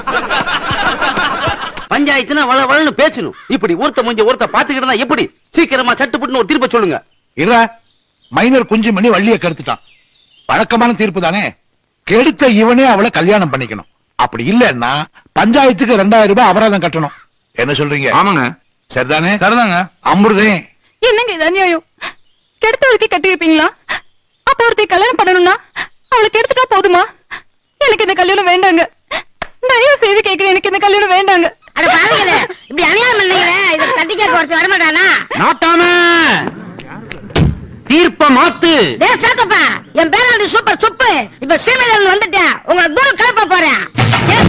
பஞ்சாயத்துனா வள வளன்னு பேசணும் இப்படி ஒருத்த முடிஞ்ச ஒருத்த பாத்துக்கிட்டு இருந்தா எப்படி சீக்கிரமா சட்டுப்புட்டுன்னு ஒரு தீர்ப்பை சொல்லுங்க இற மைனர் குஞ்சு மணி வள்ளிய கெடுத்துட்டான் வழக்கமான தீர்ப்பு தானே கெடுத்த இவனே அவளை கல்யாணம் பண்ணிக்கணும் அப்படி இல்லன்னா பஞ்சாயத்துக்கு ரெண்டாயிரம் ரூபாய் அபராதம் கட்டணும் என்ன சொல்றீங்க ஆமாங்க சரிதானே சரிதாங்க அமிர்தே என்னங்க இது அநியாயம் கெடுத்தவளுக்கு கட்டி வைப்பீங்களா அப்ப ஒருத்தி கல்யாணம் பண்ணணும்னா அவளுக்கு எடுத்துட்டா போதுமா எனக்கு இந்த கல்யாணம் வேண்டாங்க தயவு செய்து கேக்குறேன் எனக்கு இந்த கல்யாணம் வேண்டாங்க அட பாருங்களே இப்படி அநியாயம் பண்ணீங்களே இத கட்டி கேட்க ஒருத்தர் வரமாட்டானா நாட்டாம தீர்ப்ப மாத்து டேய் சாக்கப்பா என் பேர் வந்து சூப்பர் சுப்பு இப்ப சீமையில இருந்து வந்துட்டேன் உங்களை தூரம் கிளப்ப போறேன்